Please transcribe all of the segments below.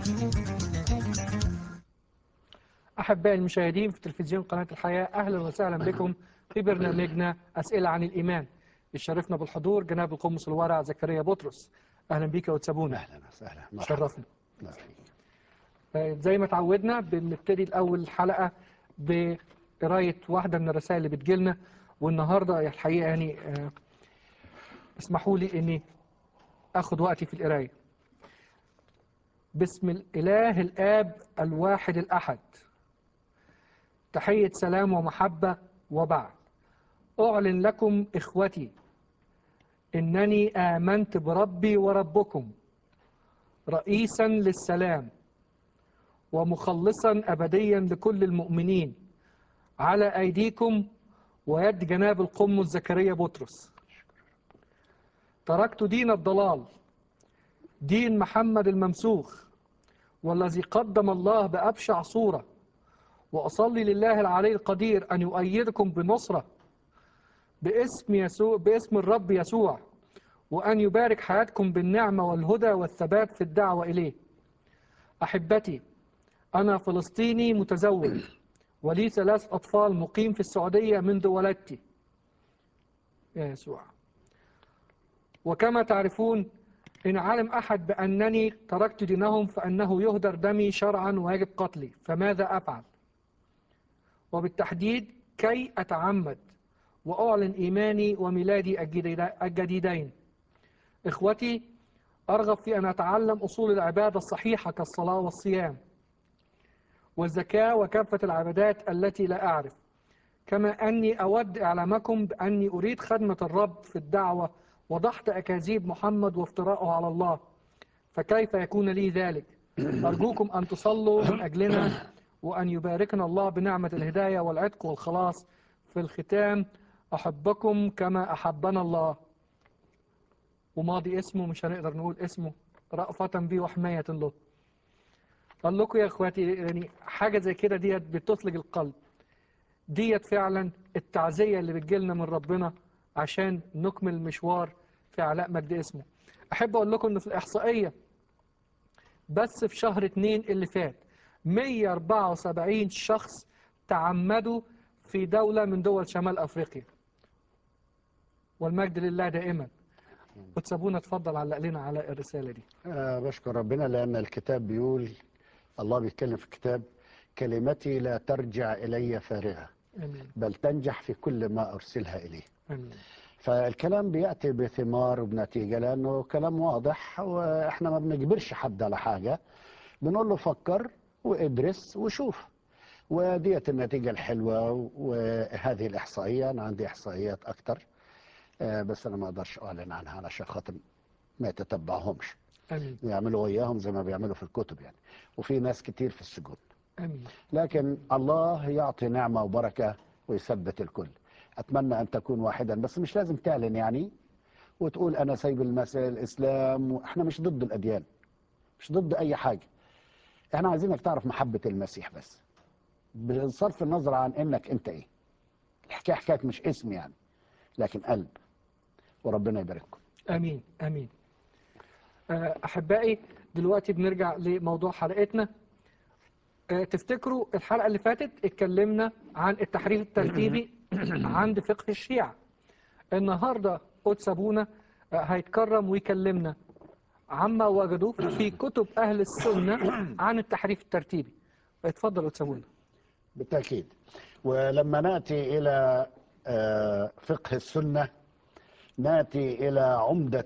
أحبائي المشاهدين في تلفزيون قناة الحياة أهلا وسهلا بكم في برنامجنا أسئلة عن الإيمان يشرفنا بالحضور جناب القمص الورع زكريا بطرس أهلا بيك يا وتسابونا اهلا وسهلا شرفنا مرحبا. آه، زي ما تعودنا بنبتدي الأول الحلقة بقراية واحدة من الرسائل اللي بتجيلنا والنهاردة الحقيقة يعني آه، اسمحوا لي إني أخد وقتي في القراية بسم الإله الآب الواحد الأحد تحية سلام ومحبة وبعد أعلن لكم إخوتي إنني آمنت بربي وربكم رئيسا للسلام ومخلصا أبديا لكل المؤمنين على أيديكم ويد جناب القمص زكريا بطرس تركت دين الضلال دين محمد الممسوخ والذي قدم الله بأبشع صورة وأصلي لله العلي القدير أن يؤيدكم بنصرة باسم يسوع باسم الرب يسوع وأن يبارك حياتكم بالنعمة والهدى والثبات في الدعوة إليه أحبتي أنا فلسطيني متزوج ولي ثلاث أطفال مقيم في السعودية منذ ولدتي يا يسوع وكما تعرفون إن علم أحد بأنني تركت دينهم فأنه يهدر دمي شرعا ويجب قتلي فماذا أفعل وبالتحديد كي أتعمد وأعلن إيماني وميلادي الجديد- الجديدين إخوتي أرغب في أن أتعلم أصول العبادة الصحيحة كالصلاة والصيام والزكاة وكافة العبادات التي لا أعرف كما أني أود إعلامكم بأني أريد خدمة الرب في الدعوة وضحت أكاذيب محمد وافتراءه على الله فكيف يكون لي ذلك أرجوكم أن تصلوا من أجلنا وأن يباركنا الله بنعمة الهداية والعتق والخلاص في الختام أحبكم كما أحبنا الله وماضي اسمه مش هنقدر نقول اسمه رأفة بي وحماية له قال لكم يا اخواتي يعني حاجة زي كده ديت بتثلج القلب ديت فعلا التعزية اللي بتجيلنا من ربنا عشان نكمل المشوار في علاء مجد اسمه أحب أقول لكم إن في الإحصائية بس في شهر اتنين اللي فات 174 شخص تعمدوا في دولة من دول شمال أفريقيا والمجد لله دائما وتسابونا اتفضل علق لنا على الرسالة دي آه بشكر ربنا لأن الكتاب بيقول الله بيتكلم في الكتاب كلمتي لا ترجع إلي فارغة آمين بل تنجح في كل ما أرسلها إليه آمين فالكلام بيأتي بثمار وبنتيجة لأنه كلام واضح وإحنا ما بنجبرش حد على حاجة بنقول له فكر وادرس وشوف وديت النتيجة الحلوة وهذه الإحصائية أنا عندي إحصائيات أكتر آه، بس أنا ما أقدرش أعلن عنها علشان خاطر ما يتتبعهمش آمين يعملوا وياهم زي ما بيعملوا في الكتب يعني وفي ناس كتير في السجون آمين لكن الله يعطي نعمة وبركة ويثبت الكل أتمنى أن تكون واحدا بس مش لازم تعلن يعني وتقول أنا سايب المسائل الإسلام احنا مش ضد الأديان مش ضد أي حاجة احنا عايزينك تعرف محبة المسيح بس بصرف النظر عن انك انت ايه الحكاية حكاية مش اسم يعني لكن قلب وربنا يبارككم آمين آمين آه، أحبائي دلوقتي بنرجع لموضوع حلقتنا آه، تفتكروا الحلقة اللي فاتت اتكلمنا عن التحريف الترتيبي عند فقه الشيعة النهاردة قدس أبونا آه، هيتكرم ويكلمنا عما وجدوا في كتب أهل السنة عن التحريف الترتيبي اتفضل قدس أبونا بالتأكيد ولما نأتي إلى آه، فقه السنة نأتي إلى عمدة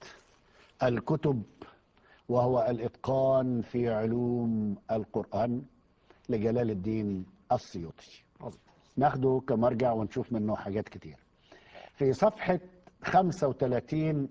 الكتب وهو الإتقان في علوم القرآن لجلال الدين السيوطي ناخده كمرجع ونشوف منه حاجات كتير في صفحة 35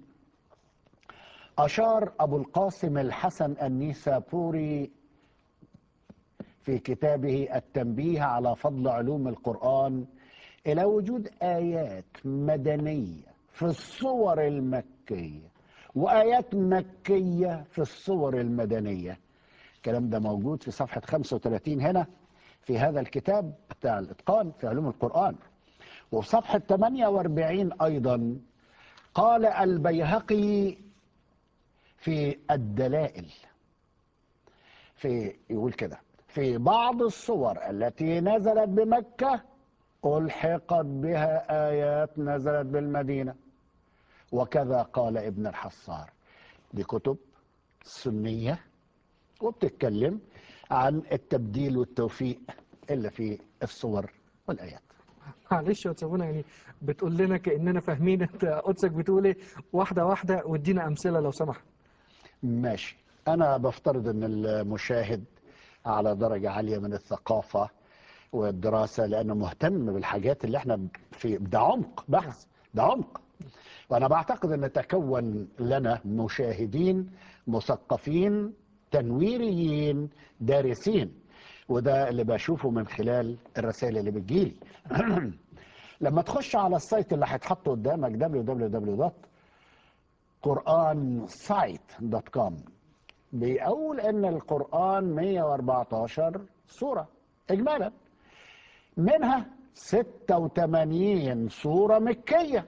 أشار أبو القاسم الحسن النيسابوري في كتابه التنبيه على فضل علوم القرآن إلى وجود آيات مدنية في الصور المكية وآيات مكية في الصور المدنية الكلام ده موجود في صفحة 35 هنا في هذا الكتاب بتاع الإتقان في علوم القرآن وفي صفحة 48 أيضا قال البيهقي في الدلائل في يقول كده في بعض الصور التي نزلت بمكة ألحقت بها آيات نزلت بالمدينة وكذا قال ابن الحصار دي كتب سنية وبتتكلم عن التبديل والتوفيق اللي في الصور والآيات معلش يا تسابونا يعني بتقول لنا كأننا فاهمين انت قدسك بتقول ايه واحدة واحدة وادينا أمثلة لو سمحت ماشي أنا بفترض أن المشاهد على درجة عالية من الثقافة والدراسة لأنه مهتم بالحاجات اللي احنا في ده عمق بحث ده عمق وأنا بعتقد أن تكون لنا مشاهدين مثقفين تنويريين دارسين وده اللي بشوفه من خلال الرسائل اللي بتجيلي لما تخش على السايت اللي هيتحط قدامك www.quransite.com بيقول ان القرآن 114 سورة اجمالا منها 86 سورة مكية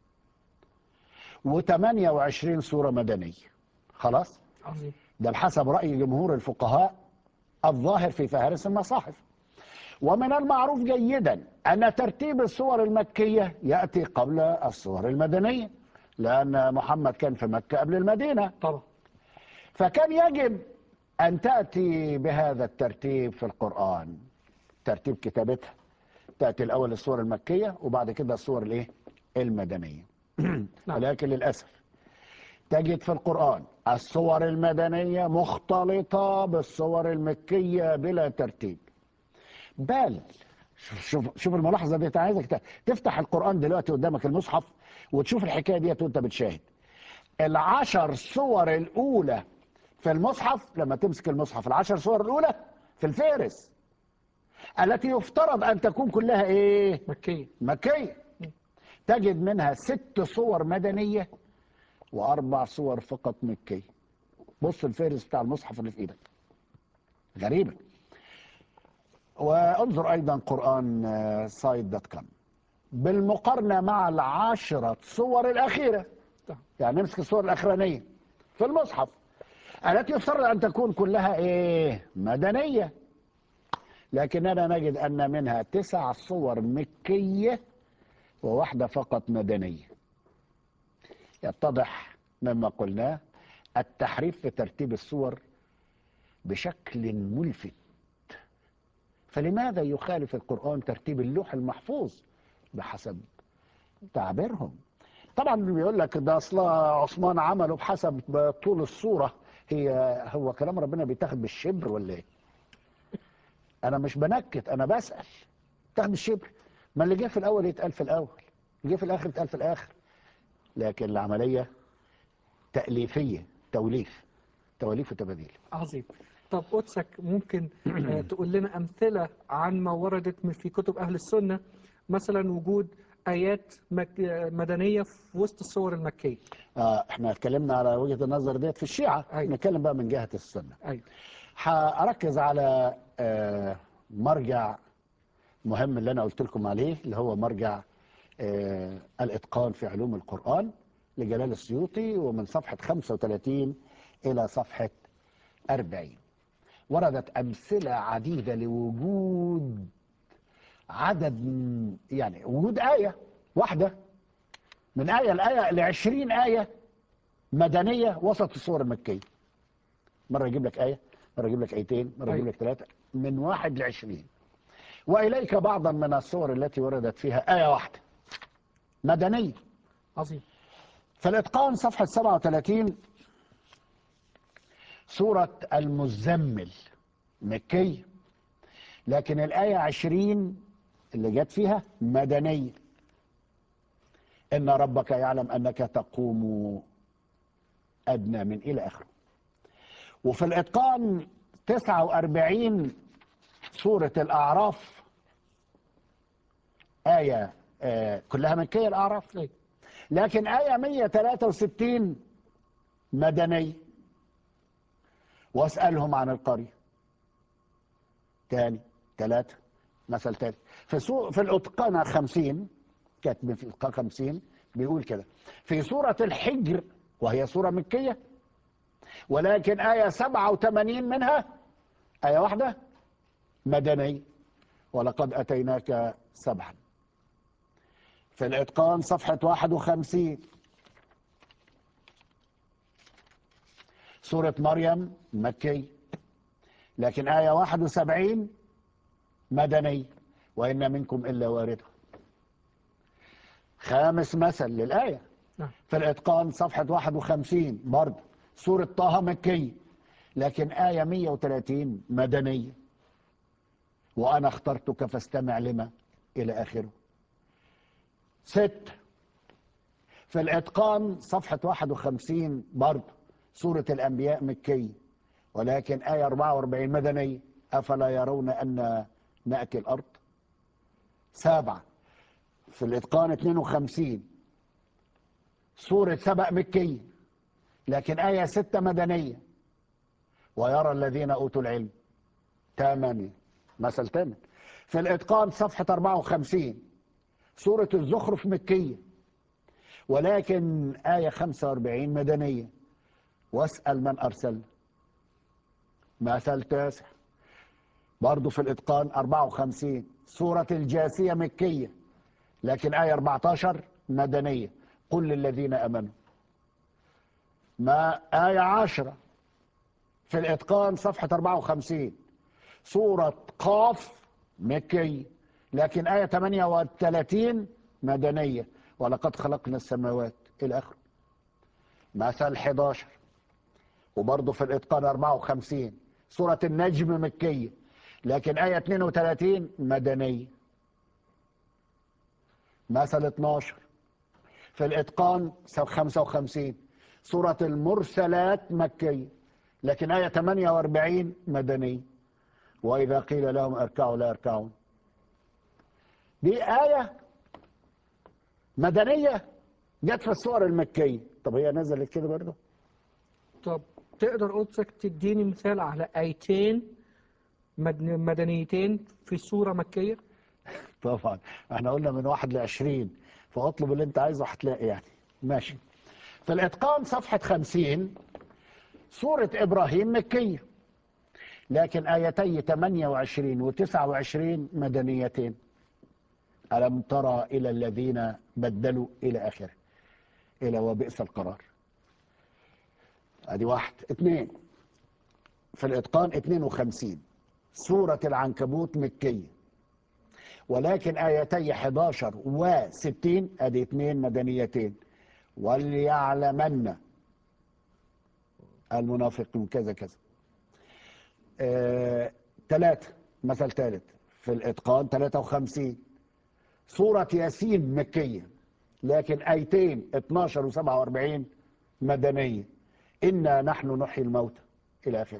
و28 سورة مدنية خلاص عظيم ده بحسب رأي جمهور الفقهاء الظاهر في فهرس المصاحف ومن المعروف جيدا أن ترتيب السور المكية يأتي قبل السور المدنية لأن محمد كان في مكة قبل المدينة طبعا فكان يجب أن تأتي بهذا الترتيب في القرآن ترتيب كتابتها تأتي الأول السور المكية وبعد كده السور الإيه؟ المدنية ولكن للأسف تجد في القرآن الصور المدنية مختلطة بالصور المكية بلا ترتيب بل شوف شوف, شوف الملاحظة دي أنت عايزك ت- تفتح القرآن دلوقتي قدامك المصحف وتشوف الحكاية دي وأنت بتشاهد العشر صور الأولى في المصحف لما تمسك المصحف العشر صور الأولى في الفهرس التي يفترض أن تكون كلها إيه؟ مكية مكية تجد منها ست صور مدنية وأربع صور فقط مكية بص الفهرس بتاع المصحف اللي في إيدك غريبة وانظر أيضا قرآن آه، سايد دوت كوم بالمقارنة مع العشرة صور الأخيرة طبعا. يعني نمسك الصور الأخرانية في المصحف التي يفترض أن تكون كلها إيه مدنية لكننا نجد أن منها تسع صور مكية وواحدة فقط مدنية يتضح مما قلناه التحريف في ترتيب الصور بشكل ملفت فلماذا يخالف القرآن ترتيب اللوح المحفوظ بحسب تعبيرهم طبعا بيقول لك ده اصلا عثمان عمله بحسب طول الصورة هي هو كلام ربنا بيتاخد بالشبر ولا ايه انا مش بنكت انا بسأل تاخد بالشبر ما اللي جه في الاول يتقال في الاول اللي جه في الاخر يتقال في الاخر لكن العملية تأليفية توليف توليف وتباديل عظيم طب قدسك ممكن آه، تقول لنا أمثلة عن ما وردت من- في كتب أهل السنة مثلا وجود آيات مك- آه، مدنية في وسط الصور المكية آه احنا اتكلمنا على وجهة النظر ديت في الشيعة أيوة. نتكلم بقى من جهة السنة أيوة هركز على آه مرجع مهم اللي انا قلت لكم عليه اللي هو مرجع آه الاتقان في علوم القرآن لجلال السيوطي ومن صفحة 35 الى صفحة 40 وردت امثلة عديدة لوجود عدد من- يعني وجود آية واحدة من آية لآية لعشرين آية مدنية وسط الصور المكية مرة يجيب لك آية مرة يجيب لك آيتين مرة يجيب أيوة. لك ثلاثة من واحد لعشرين وإليك بعضا من الصور التي وردت فيها آية واحدة مدنية عظيم فالإتقان صفحة 37 سورة المزمل مكية لكن الآية 20 اللي جت فيها مدنية إن ربك يعلم أنك تقوم أدنى من إلى آخره وفي الإتقان 49 سورة الأعراف آية آه كلها مكية الأعراف أيوة لكن آية 163 مدنية واسألهم عن القرية تاني ثلاثة مثل تاني في سو في الأتقان 50 كاتب في الأتقان 50 بيقول كده في سورة الحجر وهي سورة مكية ولكن آية 87 منها آية واحدة مدني ولقد أتيناك سبعا في الإتقان صفحة 51 سورة مريم مكي لكن آية 71 مدني وإن منكم إلا واردها خامس مثل للآية نعم. في الإتقان صفحة 51 برضه سورة طه مكية لكن آية 130 مدنية وأنا اخترتك فاستمع لما إلى آخره ست في الإتقان صفحة 51 برضه سورة الأنبياء مكية ولكن آية 44 مدنية أفلا يرون أن نأتي الأرض سبعة في الإتقان 52 سورة سبأ مكية لكن آية ستة مدنية ويرى الذين أوتوا العلم ثمانية مثل ثامن في الإتقان صفحة 54 سورة الزخرف مكية ولكن آية 45 مدنية واسأل من أرسل مثل تاسع برضه في الإتقان 54 سورة الجاثية مكية لكن آية 14 مدنية قل للذين أمنوا ما آية 10 في الإتقان صفحة 54 سورة قاف مكية لكن آية 38 مدنية ولقد خلقنا السماوات إلى آخره مثل 11 وبرضه في الإتقان 54 سورة النجم مكية لكن آية 32 مدنية مثل 12 في الإتقان 55 سورة المرسلات مكية لكن آية 48 مدنية وإذا قيل لهم اركعوا لا يركعون دي آية مدنية جت في السور المكية طب هي نزلت كده برضه طب تقدر قدسك تديني مثال على آيتين مدن- مدنيتين في سورة مكية طبعا احنا قلنا من واحد لعشرين فاطلب اللي انت عايزه هتلاقي يعني ماشي في الاتقان صفحة خمسين سورة ابراهيم مكية لكن ايتي 28 و 29 مدنيتين ألم ترى إلى الذين بدلوا إلى آخره إلى وبئس القرار ادي واحد اثنين في الاتقان 52 سورة العنكبوت مكية ولكن آيتي 11 و60 ادي اثنين مدنيتين وليعلمن المنافقون كذا كذا آه، ثلاثة مثل ثالث في الإتقان 53 سورة ياسين مكية لكن آيتين 12 و47 مدنية إنا نحن نحيي الموتى إلى آخره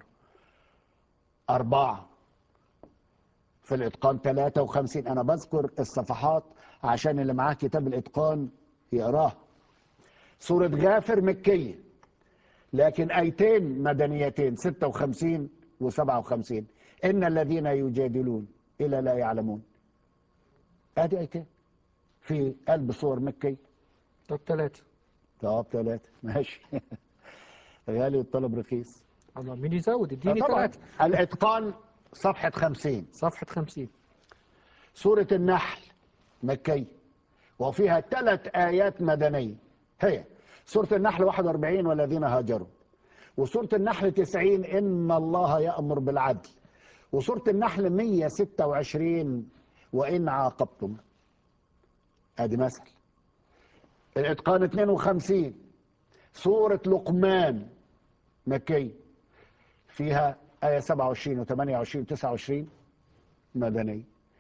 أربعة في الإتقان 53 أنا بذكر الصفحات عشان اللي معاه كتاب الإتقان يقراه سورة غافر مكية لكن آيتين مدنيتين 56 و57 إن الذين يجادلون إلى لا يعلمون ادي ايتين في قلب صور مكي طب ثلاثة طب ثلاثة ماشي غالي والطلب رخيص الله مين يزود اديني طبعا ثلاثة الاتقان صفحة خمسين صفحة خمسين سورة النحل مكي وفيها ثلاث آيات مدنية هي سورة النحل 41 والذين هاجروا وسورة النحل 90 إن الله يأمر بالعدل وسورة النحل 126 وإن عاقبتم ادي مثل الاتقان 52 سورة لقمان مكي فيها آية 27 و28 و29 مدني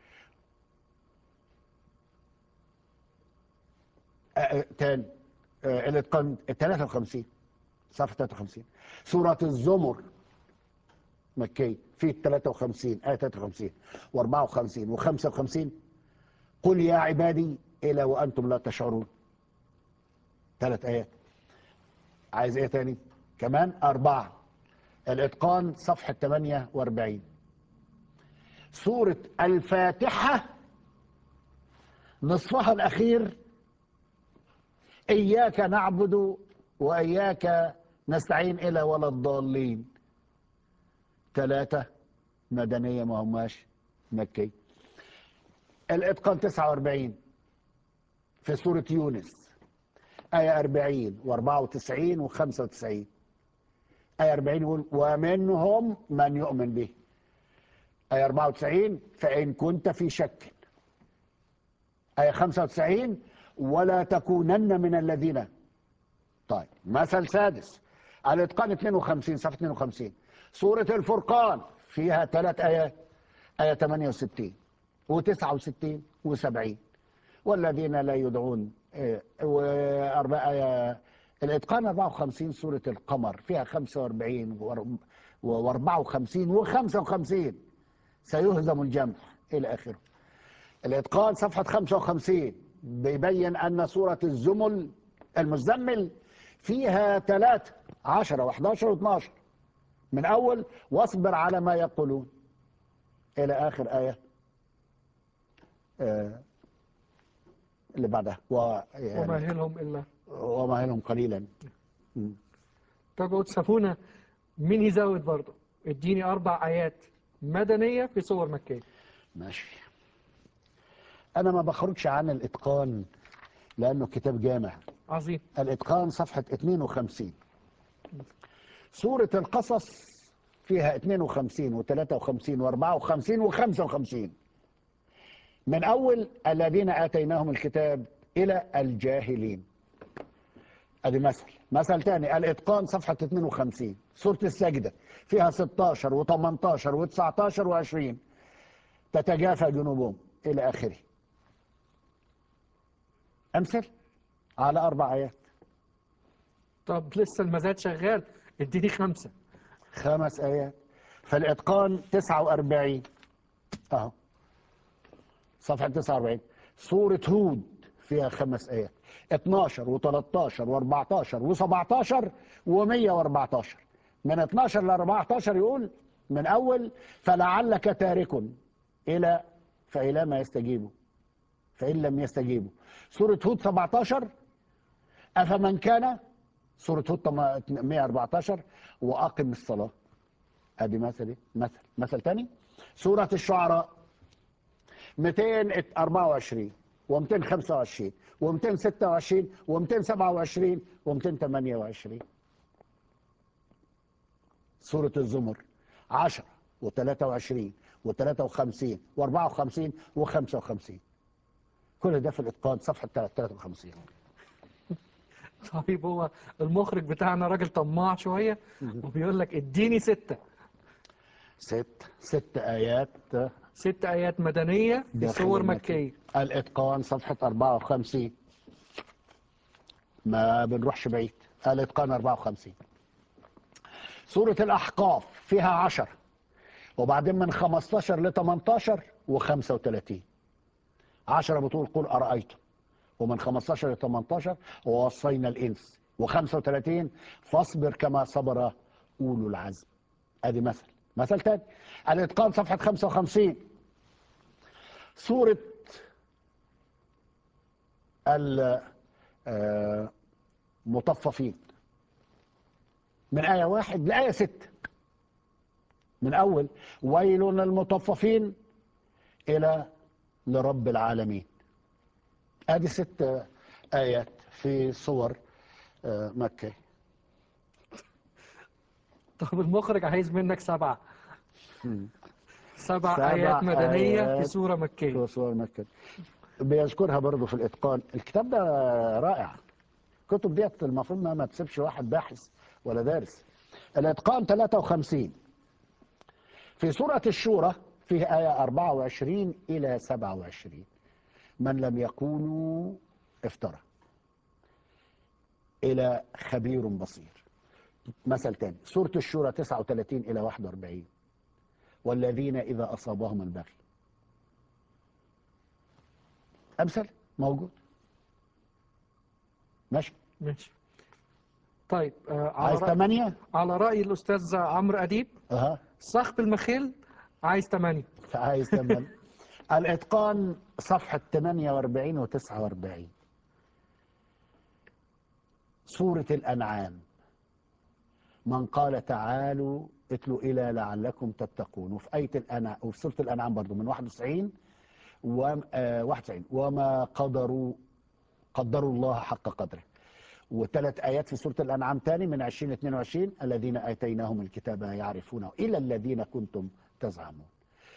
آه، آه، تاني آه، الاتقان 53 صفحة 53 سورة الزمر مكي في 53 آية 53 و54 و55 قل يا عبادي إلى وأنتم لا تشعرون ثلاث آيات عايز إيه تاني كمان أربعة الإتقان صفحة 48 سورة الفاتحة نصفها الأخير إياك نعبد وإياك نستعين إلى ولا الضالين ثلاثة مدنية ما هماش مكية الإتقان 49 في سورة يونس آية 40 و94 و95 آية 40 يقول ومنهم من يؤمن به آية 94 فإن كنت في شك آية 95 ولا تكونن من الذين طيب مثل سادس الإتقان 52 صفحة 52 سورة الفرقان فيها ثلاث آيات آية 68 و69 و70 والذين لا يدعون آه، وأربع آية الإتقان 54 سورة القمر فيها 45 و54 و55 سيهزم الجمع إلى آخره الإتقان صفحة 55 بيبين أن سورة الزمل المزمل فيها ثلاثة 10 و11 و12 من أول واصبر على ما يقولون إلى آخر آية آه، اللي بعدها و... يعني ومهلهم إلا ومهلهم قليلا م. طب سافونا مين يزود برضه اديني أربع آيات مدنية في صور مكية ماشي أنا ما بخرجش عن الإتقان لأنه كتاب جامع عظيم الإتقان صفحة 52 سورة القصص فيها 52 و53 و54 و55 من أول الذين آتيناهم الكتاب إلى الجاهلين ادي مثل مثل تاني الاتقان صفحه 52 سوره السجده فيها 16 و18 و19 و20 تتجافى جنوبهم الى اخره امثل على اربع ايات طب لسه المزاد شغال اديني خمسة خمس ايات فالاتقان 49 اهو صفحه 49 سوره هود فيها خمس ايات 12 و13 و14 و17 و114 من 12 ل 14 يقول من اول فلعلك تارك الى فإلى ما يستجيبوا فإن لم يستجيبوا سورة هود 17 أفمن كان سورة هود طم- 114 وأقم الصلاة أدي مثل إيه؟ مثل مثل تاني سورة الشعراء 224 و225 و226 و227 و228 سورة الزمر 10 و23 و53 و54 و55 كل ده في الإتقان صفحة 53 طيب هو المخرج بتاعنا راجل طماع شوية وبيقول لك اديني ستة ست ست آيات ست آيات مدنية في داخل صور المكي. مكية الإتقان صفحة 54 ما بنروحش بعيد الإتقان 54 سورة الأحقاف فيها 10 وبعدين من 15 ل 18 و35 10 بتقول قل أرأيتم ومن 15 ل 18 ووصينا الإنس و35 فاصبر كما صبر أولو العزم أدي مثل مثل تاني الإتقان صفحة 55 سورة المطففين من آية واحد لآية ستة من أول ويل للمطففين إلى لرب العالمين ادي ست آيات في صور آه، مكة طب المخرج عايز منك سبعة سبع سبع آيات مدنية في آيات صورة مكية في صور مكة بيذكرها برضه في الإتقان الكتاب ده رائع الكتب ديت المفروض ما ما تسيبش واحد باحث ولا دارس الإتقان 53 في سورة الشورى فيه آية 24 إلى 27 من لم يقولوا افترى إلى خبير بصير مثل تاني سورة الشورى 39 إلى 41 والذين إذا أصابهم البغي أمثل موجود ماشي ماشي طيب آه على, عايز رأي ثمانية على رأي الأستاذ عمرو أديب أها سخط المخيل عايز ثمانية عايز ثمانية الإتقان صفحة 48 و 49 سورة الأنعام من قال تعالوا اتلوا إلى لعلكم تتقون وفي آية الأنعام وفي سورة الأنعام برضو من 91 و آه 91 وما قدروا قدروا الله حق قدره وثلاث آيات في سورة الأنعام تاني من 20 22 الذين آتيناهم الكتاب يعرفونه إلى الذين كنتم تزعمون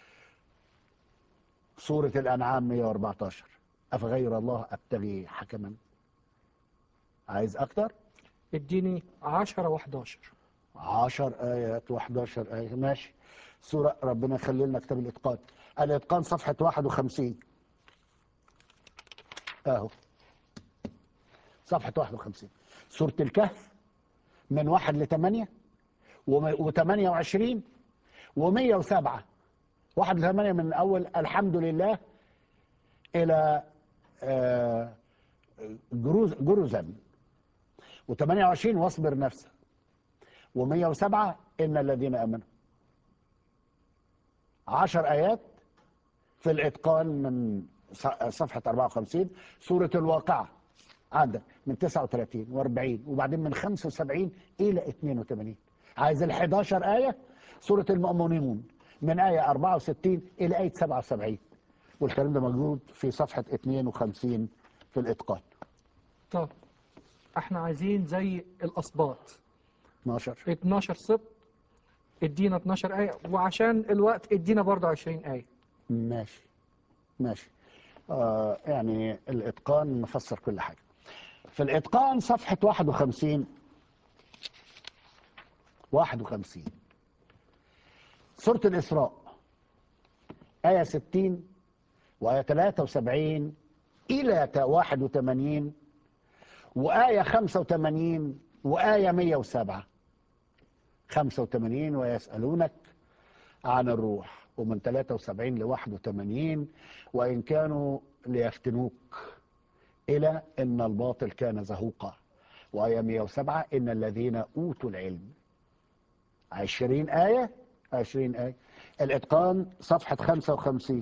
سورة الأنعام 114 أفغير الله أبتغي حكما عايز أكتر اديني 10 و11 عشر آيات و11 آية ماشي سورة ربنا يخلي لنا كتاب الإتقان الإتقان صفحة 51 أهو صفحة 51 سورة الكهف من واحد لثمانية وثمانية وعشرين ومية وسبعة واحد لثمانية من أول الحمد لله إلى آه، جروز جرزا وثمانية وعشرين واصبر نفسك و107 إن الذين آمنوا عشر آيات في الإتقان من ص- صفحة 54 سورة الواقعة عندك من 39 و40 وبعدين من 75 إلى 82 عايز ال 11 آية سورة المؤمنون من آية 64 إلى آية 77 والكلام ده موجود في صفحة 52 في الإتقان طب احنا عايزين زي الاسباط 12 12 سبط ادينا 12 آية وعشان الوقت ادينا برضه 20 آية ماشي ماشي آه يعني الإتقان مفسر كل حاجة في الإتقان صفحة 51 51 سورة الإسراء آية 60 وآية 73 إلى 81 وآية 85 وآية 107 85 ويسألونك عن الروح ومن 73 ل 81 وإن كانوا ليفتنوك إلى إن الباطل كان زهوقا وآية 107 إن الذين أوتوا العلم 20 آية 20 آية الإتقان صفحة 55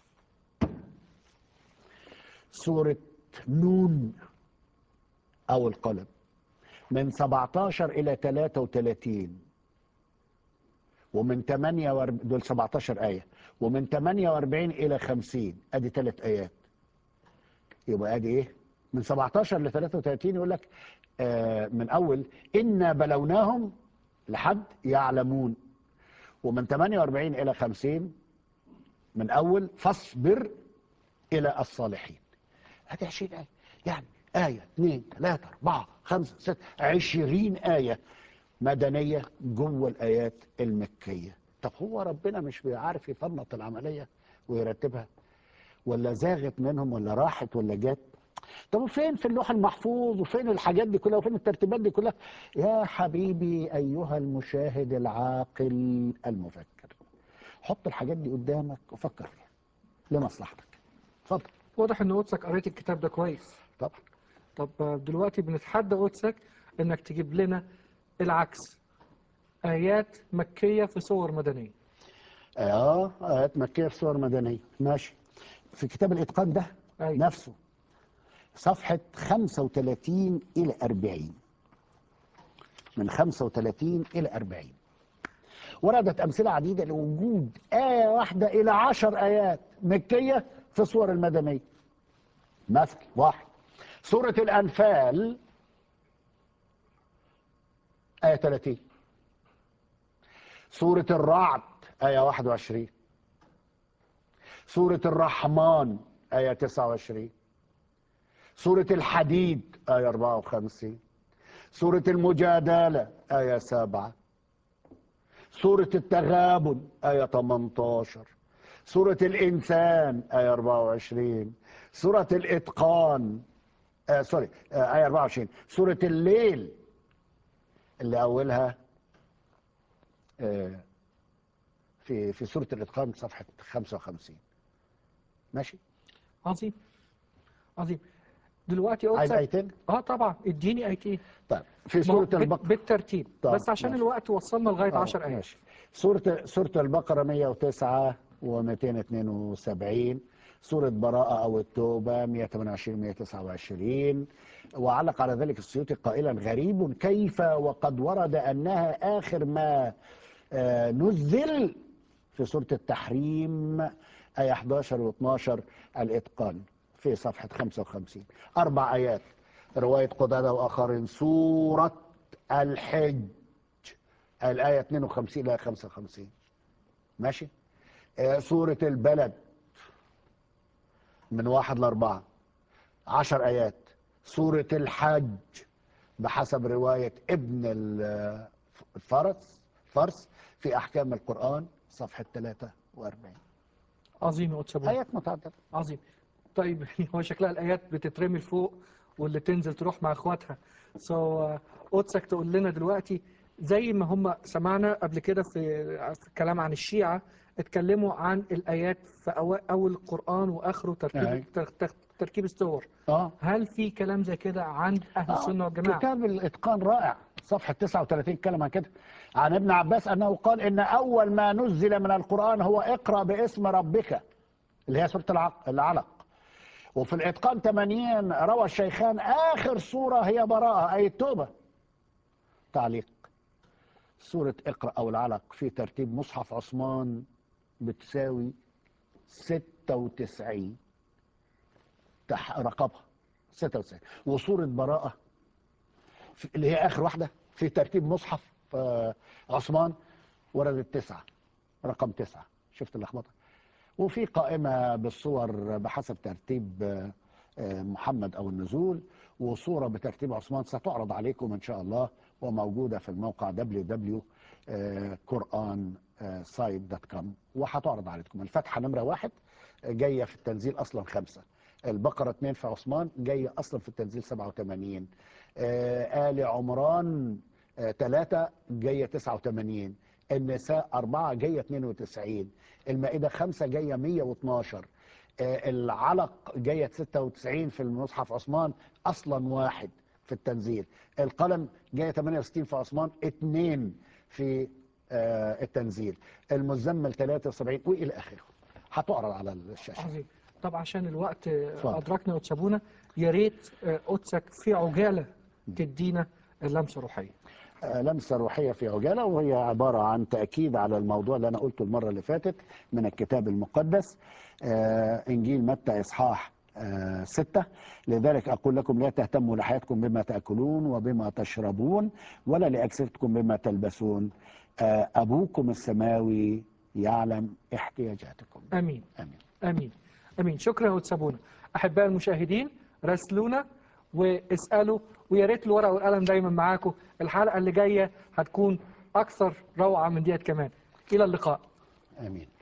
سورة نون أو القلم من 17 إلى 33 ومن 48 دول 17 آية ومن 48 إلى 50 أدي ثلاث آيات يبقى أدي إيه؟ من 17 ل 33 يقول لك آه من أول إنا بلوناهم لحد يعلمون ومن 48 إلى 50 من أول فاصبر إلى الصالحين هذه 20 آية يعني آية اثنين ثلاثة أربعة خمسة ستة عشرين آية مدنية جوه الآيات المكية طب هو ربنا مش بيعرف يفنط العملية ويرتبها ولا زاغت منهم ولا راحت ولا جت طب فين في اللوح المحفوظ وفين الحاجات دي كلها وفين الترتيبات دي كلها يا حبيبي أيها المشاهد العاقل المفكر حط الحاجات دي قدامك وفكر فيها لمصلحتك اتفضل واضح ان قدسك قريت الكتاب ده كويس طبعا طب دلوقتي بنتحدى قدسك انك تجيب لنا العكس آيات مكية في صور مدنية اه آيات مكية في صور مدنية ماشي في كتاب الإتقان ده أيوة. نفسه صفحة 35 إلى 40 من 35 إلى 40 وردت أمثلة عديدة لوجود آية واحدة إلى عشر آيات مكية في صور المدنية مثل واحد سورة الأنفال آية 30 سورة الرعد آية 21 سورة الرحمن آية 29 سورة الحديد آية 54 سورة المجادلة آية 7 سورة التغابن آية 18 سورة الإنسان آية 24 سورة الإتقان آه سوري آه آية 24 سورة الليل اللي أولها آه في في سورة الإتقان صفحة 55 ماشي عظيم عظيم دلوقتي عايز قدسك آيتين اه طبعا اديني آيتين طيب في ما هو سورة بال- البقرة بالترتيب طب، بس عشان ماشي. الوقت وصلنا لغاية آه، 10 آيات ماشي سورة سورة البقرة 109 و272 سورة براءة أو التوبة 128 129 وعلق على ذلك السيوطي قائلا غريب كيف وقد ورد أنها آخر ما آه، نزل في سورة التحريم آية 11 و 12 الإتقان في صفحة 55 أربع آيات رواية قتادة وآخرين سورة الحج الآية 52 إلى 55 ماشي آه، سورة البلد من واحد لأربعة عشر آيات سورة الحج بحسب رواية ابن ال- الفرس فرس في أحكام القرآن صفحة 43 عظيم يا أتسابون آيات متعددة عظيم طيب هو شكلها الآيات بتترمي لفوق واللي تنزل تروح مع اخواتها سو so, قدسك تقول لنا دلوقتي زي ما هم سمعنا قبل كده في في الكلام عن الشيعة اتكلموا عن الآيات في أو- أول القرآن وآخره أي. ترتيب تر- تر- تركيب السور اه هل في كلام زي كده عند أهل السنة والجماعة؟ كتاب الاتقان رائع صفحه 39 كلمه عن كده عن ابن عباس انه قال ان اول ما نزل من القران هو اقرا باسم ربك اللي هي سوره العق- العلق وفي الاتقان 80 روى الشيخان اخر سوره هي براءه اي التوبه تعليق سوره اقرا او العلق في ترتيب مصحف عثمان بتساوي 96 تح... رقبها 96 وصورة براءة في- اللي هي آخر واحدة في ترتيب مصحف آه، عثمان وردت تسعة رقم تسعة شفت اللخبطة وفي قائمة بالصور بحسب ترتيب آه، آه، محمد أو النزول وصورة بترتيب عثمان ستعرض عليكم إن شاء الله وموجودة في الموقع www.quran.site.com وهتعرض عليكم الفتحة نمرة واحد آه، جاية في التنزيل أصلا خمسة البقرة اتنين في عثمان جاية أصلا في التنزيل 87 آه، آل عمران آه، تلاتة جاية 89 النساء أربعة جاية 92 المائدة خمسة جاية 112 آه، العلق جاية 96 في المصحف عثمان أصلا واحد في التنزيل القلم جاية 68 في عثمان اتنين في آه، التنزيل المزمل 73 وإلى آخره هتعرض على الشاشة عظيم طب عشان الوقت آه، اتفضل. أدركنا وتسابونا يا ريت آه، قدسك في عجالة تدينا اللمسة الروحية آه، لمسة روحية في عجالة وهي عبارة عن تأكيد على الموضوع اللي أنا قلته المرة اللي فاتت من الكتاب المقدس آه، إنجيل متى إصحاح آه، ستة لذلك أقول لكم لا تهتموا لحياتكم بما تأكلون وبما تشربون ولا لأجسادكم بما تلبسون آه، أبوكم السماوي يعلم احتياجاتكم آمين آمين امين امين شكرا وتسابونا احبائي المشاهدين راسلونا واسالوا ويا ريت الورقه والقلم دايما معاكم الحلقه اللي جايه هتكون اكثر روعه من ديت كمان الى اللقاء آمين